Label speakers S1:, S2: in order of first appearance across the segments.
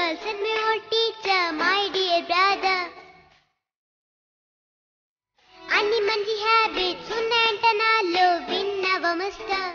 S1: girl, said my old teacher, my dear brother. అన్ని మంచి habits ఉన్నాయంట నాలో విన్నవ mister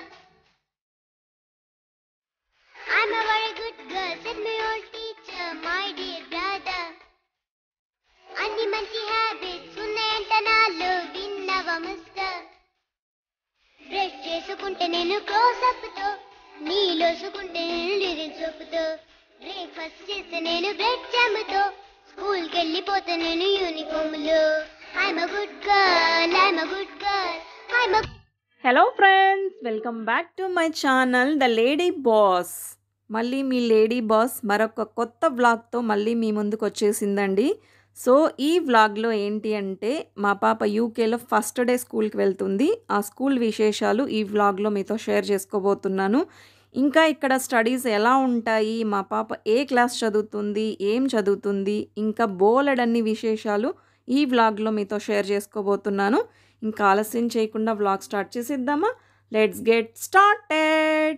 S1: I'm a very good girl, said my old teacher, my dear brother. అన్ని మంచి habits ఉన్నాయంట నాలో విన్నవ మిస్టర్ బ్రష్ చేసుకుంటే నేను క్లోజప్ తో నీలోసుకుంటే నేను లిరిక్ సోపుతో బ్రేక్ఫాస్ట్ చేస్తే నేను బ్రెడ్ జామ్తో స్కూల్కి వెళ్ళిపోతే నేను యూనిఫామ్ లో I'm a good girl I'm a good girl I'm a
S2: hello friends welcome back to my channel the lady boss మళ్ళీ మీ లేడీ బాస్ మరొక కొత్త వ్లాగ్తో మళ్ళీ మీ ముందుకు వచ్చేసిందండి సో ఈ వ్లాగ్లో ఏంటి అంటే మా పాప యూకేలో ఫస్ట్ డే స్కూల్కి వెళ్తుంది ఆ స్కూల్ విశేషాలు ఈ వ్లాగ్లో మీతో షేర్ చేసుకోబోతున్నాను ఇంకా ఇక్కడ స్టడీస్ ఎలా ఉంటాయి మా పాప ఏ క్లాస్ చదువుతుంది ఏం చదువుతుంది ఇంకా బోలెడన్ని విశేషాలు ఈ వ్లాగ్లో మీతో షేర్ చేసుకోబోతున్నాను ఇంకా ఆలస్యం చేయకుండా వ్లాగ్ స్టార్ట్ చేసేద్దామా let's get started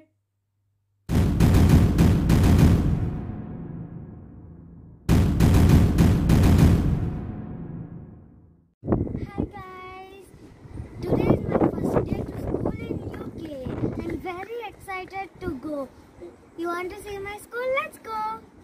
S1: Hi guys, today is my first day to school in UK. I'm very excited to go. You want to see my school? Let's go.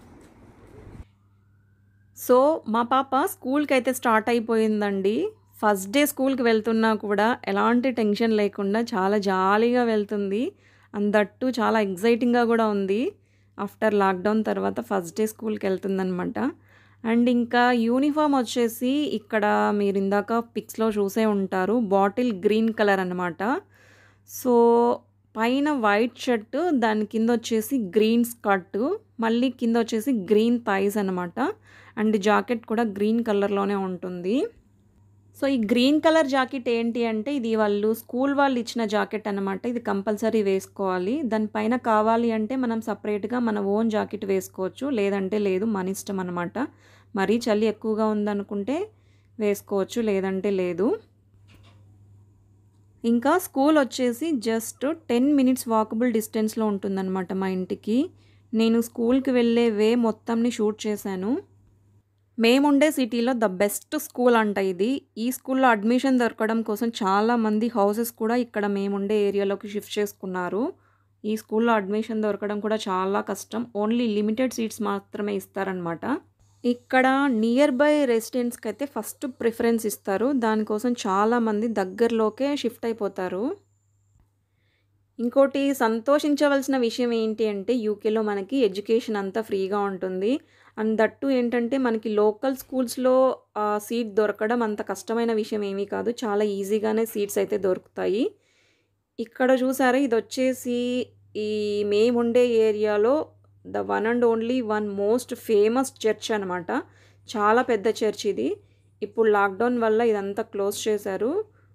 S2: So మా పాప స్కూల్కి అయితే start అయిపోయిందండి first day స్కూల్కి వెళ్తున్నా కూడా ఎలాంటి tension లేకుండా చాలా జాలీగా వెళ్తుంది అందట్టు చాలా ఎగ్జైటింగ్గా కూడా ఉంది ఆఫ్టర్ లాక్డౌన్ తర్వాత ఫస్ట్ డే స్కూల్కి వెళ్తుందనమాట అండ్ ఇంకా యూనిఫామ్ వచ్చేసి ఇక్కడ మీరు ఇందాక పిక్స్లో చూసే ఉంటారు బాటిల్ గ్రీన్ కలర్ అనమాట సో పైన వైట్ షర్ట్ దాని కింద వచ్చేసి గ్రీన్ స్కర్ట్ మళ్ళీ కింద వచ్చేసి గ్రీన్ థైస్ అనమాట అండ్ జాకెట్ కూడా గ్రీన్ కలర్లోనే ఉంటుంది సో ఈ గ్రీన్ కలర్ జాకెట్ ఏంటి అంటే ఇది వాళ్ళు స్కూల్ వాళ్ళు ఇచ్చిన జాకెట్ అనమాట ఇది కంపల్సరీ వేసుకోవాలి దానిపైన కావాలి అంటే మనం సపరేట్గా మన ఓన్ జాకెట్ వేసుకోవచ్చు లేదంటే లేదు మన ఇష్టం అనమాట మరీ చలి ఎక్కువగా ఉందనుకుంటే వేసుకోవచ్చు లేదంటే లేదు ఇంకా స్కూల్ వచ్చేసి జస్ట్ టెన్ మినిట్స్ వాకబుల్ డిస్టెన్స్లో ఉంటుందన్నమాట మా ఇంటికి నేను స్కూల్కి వెళ్ళే వే మొత్తంని షూట్ చేశాను మేముండే సిటీలో ద బెస్ట్ స్కూల్ అంట ఇది ఈ స్కూల్లో అడ్మిషన్ దొరకడం కోసం చాలామంది హౌసెస్ కూడా ఇక్కడ మేముండే ఏరియాలోకి షిఫ్ట్ చేసుకున్నారు ఈ స్కూల్లో అడ్మిషన్ దొరకడం కూడా చాలా కష్టం ఓన్లీ లిమిటెడ్ సీట్స్ మాత్రమే ఇస్తారనమాట ఇక్కడ నియర్ బై రెసిడెంట్స్కి అయితే ఫస్ట్ ప్రిఫరెన్స్ ఇస్తారు దానికోసం చాలామంది దగ్గరలోకే షిఫ్ట్ అయిపోతారు ఇంకోటి సంతోషించవలసిన విషయం ఏంటి అంటే యూకేలో మనకి ఎడ్యుకేషన్ అంతా ఫ్రీగా ఉంటుంది అండ్ దట్టు ఏంటంటే మనకి లోకల్ స్కూల్స్లో సీట్ దొరకడం అంత కష్టమైన విషయం ఏమీ కాదు చాలా ఈజీగానే సీట్స్ అయితే దొరుకుతాయి ఇక్కడ చూసారా ఇది వచ్చేసి ఈ మేముండే ఏరియాలో the one and only one most famous church అనమాట చాలా పెద్ద చర్చ్ ఇది ఇప్పుడు లాక్డౌన్ వల్ల ఇదంతా క్లోజ్ చేశారు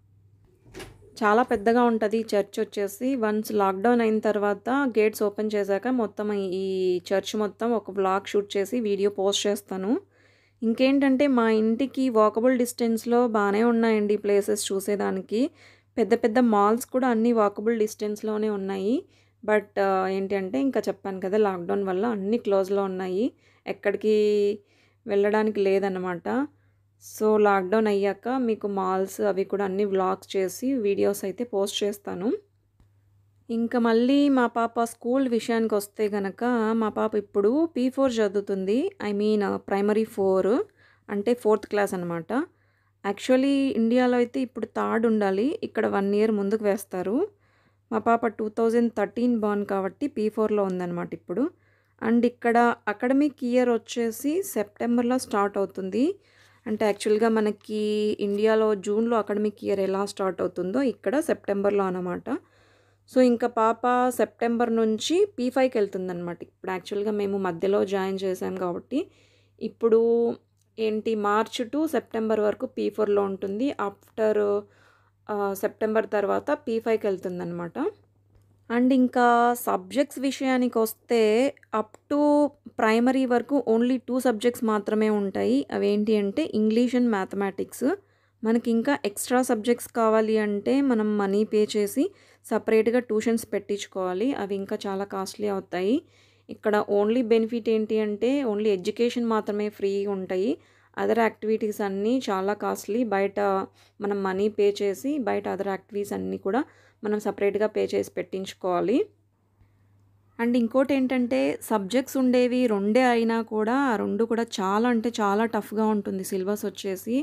S2: చాలా పెద్దగా ఉంటుంది ఈ చర్చ్ వచ్చేసి వన్స్ లాక్డౌన్ అయిన తర్వాత గేట్స్ ఓపెన్ చేశాక మొత్తం ఈ చర్చ్ మొత్తం ఒక బ్లాగ్ షూట్ చేసి వీడియో పోస్ట్ చేస్తాను ఇంకేంటంటే మా ఇంటికి వాకబుల్ డిస్టెన్స్లో బాగానే ఉన్నాయండి ప్లేసెస్ చూసేదానికి పెద్ద పెద్ద మాల్స్ కూడా అన్నీ వాకబుల్ డిస్టెన్స్లోనే ఉన్నాయి బట్ ఏంటంటే ఇంకా చెప్పాను కదా లాక్డౌన్ వల్ల అన్నీ క్లోజ్లో ఉన్నాయి ఎక్కడికి వెళ్ళడానికి లేదన్నమాట సో లాక్డౌన్ అయ్యాక మీకు మాల్స్ అవి కూడా అన్ని వ్లాగ్స్ చేసి వీడియోస్ అయితే పోస్ట్ చేస్తాను ఇంకా మళ్ళీ మా పాప స్కూల్ విషయానికి వస్తే కనుక మా పాప ఇప్పుడు పీ ఫోర్ చదువుతుంది ఐ మీన్ ప్రైమరీ ఫోర్ అంటే ఫోర్త్ క్లాస్ అనమాట యాక్చువల్లీ ఇండియాలో అయితే ఇప్పుడు థర్డ్ ఉండాలి ఇక్కడ వన్ ఇయర్ ముందుకు వేస్తారు మా పాప టూ థౌజండ్ థర్టీన్ బాన్ కాబట్టి పీ ఫోర్లో ఉందన్నమాట ఇప్పుడు అండ్ ఇక్కడ అకాడమిక్ ఇయర్ వచ్చేసి సెప్టెంబర్లో స్టార్ట్ అవుతుంది అంటే యాక్చువల్గా మనకి ఇండియాలో జూన్లో అకాడమిక్ ఇయర్ ఎలా స్టార్ట్ అవుతుందో ఇక్కడ సెప్టెంబర్లో అనమాట సో ఇంకా పాప సెప్టెంబర్ నుంచి పీ ఫైవ్కి వెళ్తుందనమాట ఇప్పుడు యాక్చువల్గా మేము మధ్యలో జాయిన్ చేసాం కాబట్టి ఇప్పుడు ఏంటి మార్చ్ టు సెప్టెంబర్ వరకు పీ ఫోర్లో ఉంటుంది ఆఫ్టర్ సెప్టెంబర్ తర్వాత పీ ఫైవ్కి వెళ్తుందనమాట అండ్ ఇంకా సబ్జెక్ట్స్ విషయానికి వస్తే అప్ టు ప్రైమరీ వరకు ఓన్లీ టూ సబ్జెక్ట్స్ మాత్రమే ఉంటాయి అవేంటి అంటే ఇంగ్లీష్ అండ్ మ్యాథమెటిక్స్ మనకి ఇంకా ఎక్స్ట్రా సబ్జెక్ట్స్ కావాలి అంటే మనం మనీ పే చేసి సపరేట్గా ట్యూషన్స్ పెట్టించుకోవాలి అవి ఇంకా చాలా కాస్ట్లీ అవుతాయి ఇక్కడ ఓన్లీ బెనిఫిట్ ఏంటి అంటే ఓన్లీ ఎడ్యుకేషన్ మాత్రమే ఫ్రీ ఉంటాయి అదర్ యాక్టివిటీస్ అన్నీ చాలా కాస్ట్లీ బయట మనం మనీ పే చేసి బయట అదర్ యాక్టివిటీస్ అన్నీ కూడా మనం సపరేట్గా పే చేసి పెట్టించుకోవాలి అండ్ ఇంకోటి ఏంటంటే సబ్జెక్ట్స్ ఉండేవి రెండే అయినా కూడా ఆ రెండు కూడా చాలా అంటే చాలా టఫ్గా ఉంటుంది సిలబస్ వచ్చేసి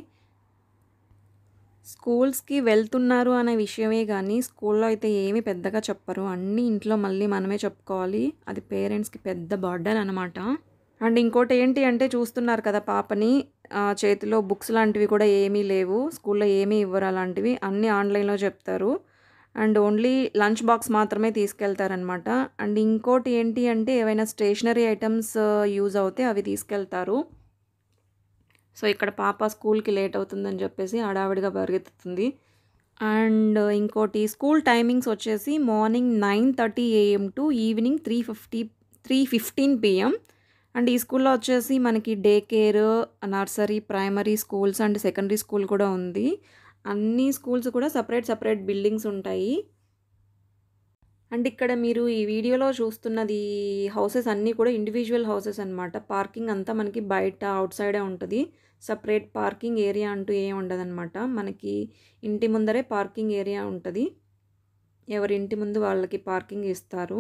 S2: స్కూల్స్కి వెళ్తున్నారు అనే విషయమే కానీ స్కూల్లో అయితే ఏమీ పెద్దగా చెప్పరు అన్నీ ఇంట్లో మళ్ళీ మనమే చెప్పుకోవాలి అది పేరెంట్స్కి పెద్ద బర్డన్ అనమాట అండ్ ఇంకోటి ఏంటి అంటే చూస్తున్నారు కదా పాపని ఆ, చేతిలో బుక్స్ లాంటివి కూడా ఏమీ లేవు స్కూల్లో ఏమీ ఇవ్వరు అలాంటివి అన్నీ ఆన్లైన్లో చెప్తారు అండ్ ఓన్లీ లంచ్ బాక్స్ మాత్రమే తీసుకెళ్తారనమాట అండ్ ఇంకోటి ఏంటి అంటే ఏవైనా స్టేషనరీ ఐటమ్స్ యూజ్ అవుతే అవి తీసుకెళ్తారు సో ఇక్కడ పాప స్కూల్కి లేట్ అవుతుందని చెప్పేసి హడావిడిగా పరిగెత్తుతుంది అండ్ ఇంకోటి స్కూల్ టైమింగ్స్ వచ్చేసి morning nine thirty AM to evening three fifty three fifteen PM and ఈ స్కూల్లో వచ్చేసి మనకి day care nursery primary schools and secondary school కూడా ఉంది అన్ని స్కూల్స్ కూడా సపరేట్ సపరేట్ బిల్డింగ్స్ ఉంటాయి అండ్ ఇక్కడ మీరు ఈ వీడియోలో చూస్తున్నది హౌసెస్ అన్నీ కూడా ఇండివిజువల్ హౌసెస్ అన్నమాట పార్కింగ్ అంతా మనకి బయట అవుట్ సైడే ఉంటుంది సపరేట్ పార్కింగ్ ఏరియా అంటూ ఏం ఉండదన్నమాట మనకి ఇంటి ముందరే పార్కింగ్ ఏరియా ఉంటుంది ఎవరి ఇంటి ముందు వాళ్ళకి పార్కింగ్ ఇస్తారు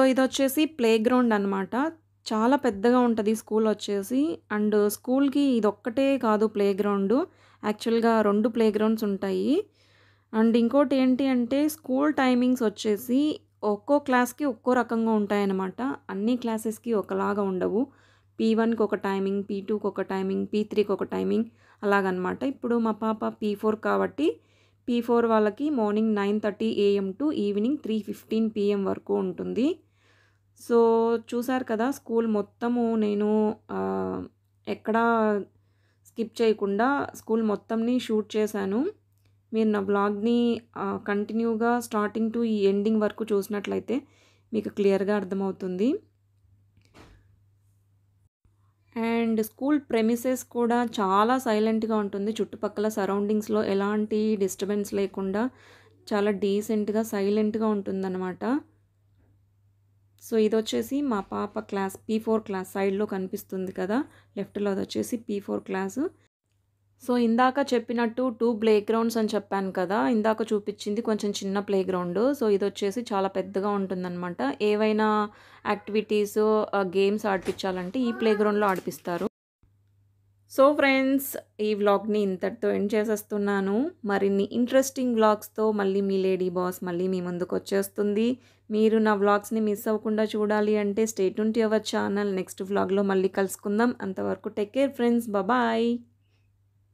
S2: ఇదొచ్చేసి ప్లే గ్రౌండ్ అనమాట. చాలా పెద్దగా ఉంటది స్కూల్ వచ్చేసి. అండ్ స్కూల్‌కి ఇదొక్కటే కాదు ప్లే గ్రౌండు. యాక్చువల్‌గా 2 ప్లే గ్రౌండ్స్ ఉంటాయి. అండ్ ఇంకోటి ఏంటి అంటే స్కూల్ టైమింగ్స్ వచ్చేసి ఒక్కో క్లాస్‌కి ఒక్కో రకంగా ఉంటాయన్నమాట. అన్ని క్లాసెస్‌కి ఒకలాగా ఉండవు. పీ1కి ఒక టైమింగ్, పీ2కి ఒక టైమింగ్, పీ3కి ఒక టైమింగ్ అలాగనమాట. ఇప్పుడు మా పాప పీ4 కాబట్టి పీ4 వాళ్ళకి morning 9:30 AM to evening 3:15 PM వరకు ఉంటుంది. సో, చూసారు కదా! స్కూల్ మొత్తము నేను ఆహ్, ఎక్కడా స్కిప్ చేయకుండా స్కూల్ మొత్తంని షూట్ చేశాను. మీరు నా వ్లాగ్‌ని ఆహ్, కంటిన్యూగా స్టార్టింగ్ టు ఈ ఎండింగ్ వరకు చూసినట్లయితే మీకు క్లియర్‌గా అర్థమవుతుంది. అండ్ స్కూల్ ప్రెమిసెస్ కూడా చాలా సైలెంట్‌గా ఉంటుంది. చుట్టుపక్కల సరౌండింగ్స్‌లో ఎలాంటి డిస్టర్బెన్స్ లేకుండా చాలా డీసెంట్‌గా, సైలెంట్‌గా ఉంటుందనమాట. సో, ఇదొచ్చేసి మా పాప క్లాస్ పీ4 క్లాస్ సైడ్‌లో కనిపిస్తుంది కదా! లెఫ్ట్‌లో అదొచ్చేసి పీ4 క్లాసు. సో, ఇందాక చెప్పినట్టు 2 ప్లే గ్రౌండ్స్ అని చెప్పాను కదా! ఇందాక చూపిచ్చింది కొంచెం చిన్న ప్లే గ్రౌండు. సో, ఇదొచ్చేసి చాలా పెద్దగా ఉంటుందనమాట. ఏవైనా యాక్టివిటీస్ ఆహ్, గేమ్స్ ఆడిపిచ్చాలంటే ఈ ప్లే గ్రౌండ్‌లో ఆడిపిస్తారు. సో, ఫ్రెండ్స్ ఈ వ్లాగ్‌ని ఇంతటితో ఎండ్ చేసేస్తున్నాను. మరిన్ని ఇంట్రెస్టింగ్ వ్లాగ్స్‌తో మళ్ళీ మీ లేడీ బాస్ మళ్ళీ మీ ముందుకొచ్చేస్తుంది. మీరు నా వ్లాగ్స్‌ని మిస్ అవ్వకుండా చూడాలి అంటే stay tune to our channel. Next వ్లాగ్‌లో మళ్ళీ కలుసుకుందాం. అంతవరకు టేక్ కేర్ ఫ్రెండ్స్. బాయ్.